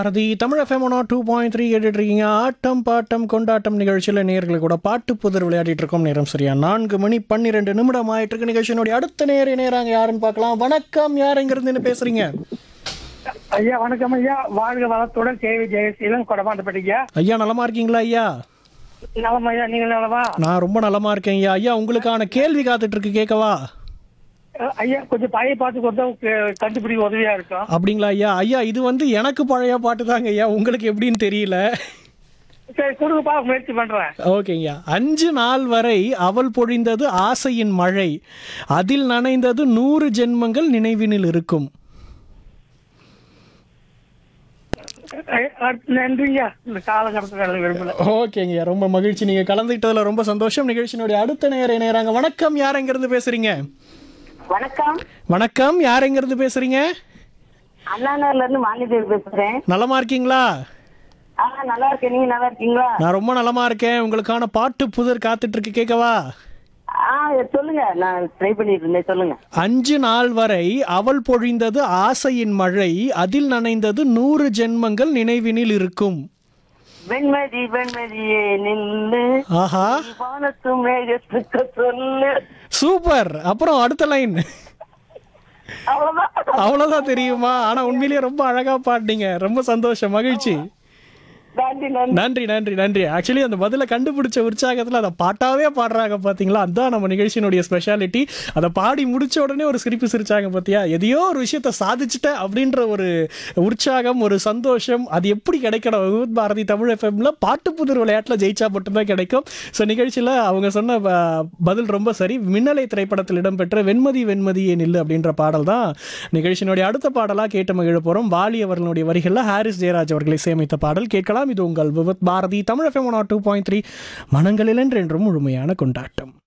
Bharathi Tamil FM one two point three இருக்கீங்க ஆட்டம் bottom கொண்டாட்டம் நிகழ்ச்சியில் நேர்கள் கூட பாட்டு புதர் விளையாடிட்டு இருக்கோம் நேரம் சரியா நான்கு மணி பன்னிரெண்டு நிமிடம் ஆயிட்டு இருக்கு நிகழ்ச்சியினுடைய அடுத்த நேர நேராங்க யாருன்னு பார்க்கலாம் வணக்கம் யார் எங்கிருந்து பேசுறீங்க ஐயா வணக்கம் ஐயா வாழ்க வளத்துடன் சேவை ஜெயசீலன் கொடமாட்டப்பட்டீங்க ஐயா நலமா இருக்கீங்களா ஐயா நலம் ஐயா நீங்க நலமா நான் ரொம்ப நலமா இருக்கேன் ஐயா ஐயா உங்களுக்கான கேள்வி காத்துட்டு இருக்கு கேட்கவா அஹ் ஐயா கொஞ்சம் பழைய பாட்டு கொடுத்தா உங்க கண்டுபிடிக்க உதவியா இருக்கும் அப்படிங்களா ஐயா ஐயா இது வந்து எனக்கு பழைய பாட்டு தாங்க ஐயா உங்களுக்கு எப்படின்னு தெரியல சரி கொடுங்கப்பா முயற்சி பண்றேன் ஓகேங்கய்யா அஞ்சு நாள் வரை அவள் பொழிந்தது ஆசையின் மழை அதில் நனைந்தது நூறு ஜென்மங்கள் நினைவினில் இருக்கும் அஹ் அடுத்து நன்றிங்க இந்த காலகட்டத்தில் விரும்பல ஓகேங்கய்யா ரொம்ப மகிழ்ச்சி நீங்க கலந்துக்கிட்டதுல ரொம்ப சந்தோஷம் நிகழ்ச்சியினுடைய அடுத்த நேர நேராங்க வணக்கம் யார் எங்கிருந்து பேசுறீங்க வணக்கம் வணக்கம் யார் எங்கிருந்து பேசுறீங்க அண்ணாநகர்ல இருந்து மாநிலத்தேவி பேசுறேன் நலமா இருக்கீங்களா ஆ நல்லா இருக்கேன் நீங்க நல்லா இருக்கீங்களா நான் ரொம்ப நலமா இருக்கேன் உங்களுக்கான பாட்டு புதர் காத்துட்டு இருக்கு கேட்கவா ஆ சொல்லுங்க நான் ட்ரை பண்ணிட்டு இருந்தேன் சொல்லுங்க அஞ்சு நாள் வரை அவள் பொழிந்தது ஆசையின் மழை அதில் நனைந்தது நூறு ஜென்மங்கள் நினைவினில் இருக்கும் வெண்மதி வெண்மதியே நின்று ஆஹா வானத்து மேகத்துக்கு சொல்லு சூப்பர் அப்புறம் அடுத்த லைன் அவ்வளவுதான் அவ்வளவுதான் தெரியுமா ஆனா உண்மையிலேயே ரொம்ப அழகா பாடினீங்க ரொம்ப சந்தோஷம் மகிழ்ச்சி நன்றி நன்றி நன்றி நன்றி நன்றி ஆக்சுவலி அந்த பதில கண்டுபிடிச்ச உற்சாகத்துல அதை பாட்டாவே பாடுறாங்க பாத்தீங்களா அதான் நம்ம நிகழ்ச்சியினுடைய ஸ்பெஷாலிட்டி அதை பாடி முடிச்ச உடனே ஒரு சிரிப்பு சிரிச்சாங்க பாத்தியா எதையோ ஒரு விஷயத்த சாதிச்சுட்டேன் அப்படின்ற ஒரு உற்சாகம் ஒரு சந்தோஷம் அது எப்படி கிடைக்கணும் விவித் பாரதி தமிழ் எஃப்எம்ல பாட்டு புதிர் விளையாட்டுல ஜெயிச்சா மட்டும்தான் கிடைக்கும் ஸோ நிகழ்ச்சியில அவங்க சொன்ன ப- பதில் ரொம்ப சரி மின்னலை திரைப்படத்தில் இடம்பெற்ற வெண்மதி வெண்மதியே நில்லு அப்படின்ற பாடல் தான் நிகழ்ச்சியினுடைய அடுத்த பாடலா கேட்டு மகிழ போறோம் வாலி அவர்களுடைய வரிகளில் ஹாரிஸ் ஜெயராஜ் அவர்களை சேமித்த பாடல் கேட்கலாம் இது உங்கள் Vividh Bharati Tamil FM two point three மனங்களில் என்றென்றும் முழுமையான கொண்டாட்டம்